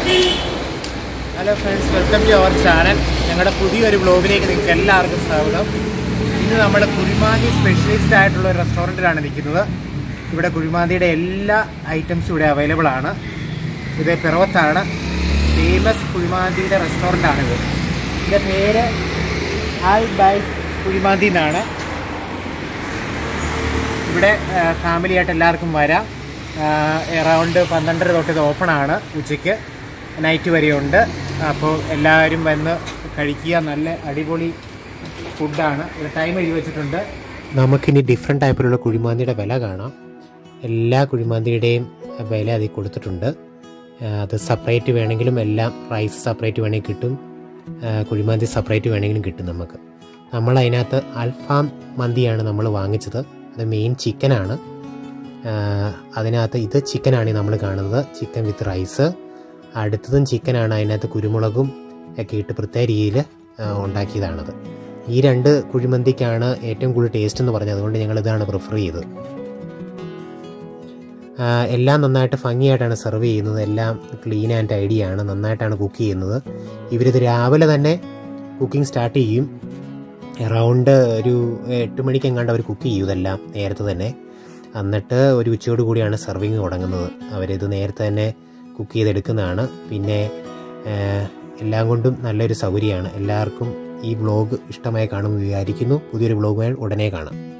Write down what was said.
hello friends welcome to our channel ഞങ്ങളുടെ പുതിയൊരു വ്ലോഗിലേക്ക് നിങ്ങൾക്ക് എല്ലാവർക്കും സ്വാഗതം ഇന്ന് നമ്മൾ കുഴിമാന്തി സ്പെഷ്യലിസ്റ്റ് ആയിട്ടുള്ള ഒരു റെസ്റ്റോറൻറ്റിലാണ് നിൽക്കുന്നത് ഇവിടെ കുഴിമാന്തിയുടെ എല്ലാ ഐറ്റംസും ഇവിടെ അവൈലബിൾ ആണ് ഇത് പിറവത്താണ് ഫേമസ് കുഴിമാന്തിയുടെ റെസ്റ്റോറൻ്റാണിത് ഇതിൻ്റെ പേര് ആൽ ബൈ കുഴിമാന്തി എന്നാണ് ഇവിടെ ഫാമിലി ആയിട്ട് എല്ലാവർക്കും വരാം എറൗണ്ട് പന്ത്രണ്ടര തൊട്ട് ഇത് ഓപ്പൺ ആണ് ഉച്ചയ്ക്ക് നൈറ്റ് വരെയുണ്ട് അപ്പോൾ എല്ലാവരും വന്ന് കഴിക്കുക നല്ല അടിപൊളി ഫുഡാണ് ഇവിടെ ടൈം എഴുതി വെച്ചിട്ടുണ്ട് നമുക്കിനി ഡിഫറെൻ്റ് ടൈപ്പിലുള്ള കുഴിമാന്തിയുടെ വില കാണാം എല്ലാ കുഴിമാന്തിയുടെയും വില അതിൽ കൊടുത്തിട്ടുണ്ട് ആ, അത് സെപ്പറേറ്റ് വേണമെങ്കിലും എല്ലാം റൈസ് സെപ്പറേറ്റ് വേണമെങ്കിൽ കിട്ടും ആ, കുഴിമാന്തി സെപ്പറേറ്റ് വേണമെങ്കിലും കിട്ടും നമുക്ക് നമ്മൾ അതിനകത്ത് അൽഫാം മന്തിയാണ് നമ്മൾ വാങ്ങിച്ചത് അത് മെയിൻ ചിക്കനാണ് അതിനകത്ത് ഇത് ചിക്കനാണ് നമ്മൾ കാണുന്നത് ചിക്കൻ വിത്ത് റൈസ് അടുത്തതും ചിക്കനാണ് അതിനകത്ത് കുരുമുളകും ഒക്കെ ഇട്ട് പ്രത്യേക രീതിയിൽ ഉണ്ടാക്കിയതാണത് ഈ രണ്ട് കുഴിമന്തിക്കാണ് ഏറ്റവും കൂടുതൽ ടേസ്റ്റ് എന്ന് പറഞ്ഞത് അതുകൊണ്ട് ഞങ്ങൾ ഇതാണ് പ്രിഫർ ചെയ്തത് ആ, എല്ലാം നന്നായിട്ട് ഭംഗിയായിട്ടാണ് സെർവ് ചെയ്യുന്നത് എല്ലാം ക്ലീൻ ആൻഡ് ഐഡിയ ആണ് നന്നായിട്ടാണ് കുക്ക് ചെയ്യുന്നത് ഇവരിത് രാവിലെ തന്നെ കുക്കിംഗ് സ്റ്റാർട്ട് ചെയ്യും അറൗണ്ട് ഒരു എട്ട് മണിക്ക് എങ്ങാണ്ട് അവർ കുക്ക് ചെയ്യും ഇതെല്ലാം നേരത്തെ തന്നെ എന്നിട്ട് ഒരു ഉച്ചയോട് കൂടിയാണ് സെർവിങ് തുടങ്ങുന്നത് അവരിത് നേരത്തെ തന്നെ കുക്ക് ചെയ്തെടുക്കുന്നതാണ് പിന്നെ ആ, എല്ലാം കൊണ്ടും നല്ലൊരു സൗകര്യമാണ് എല്ലാവർക്കും ഈ വ്ളോഗ് ഇഷ്ടമായി കാണുമെന്ന് വിചാരിക്കുന്നു പുതിയൊരു വ്ളോഗുമായി ഉടനെ കാണാം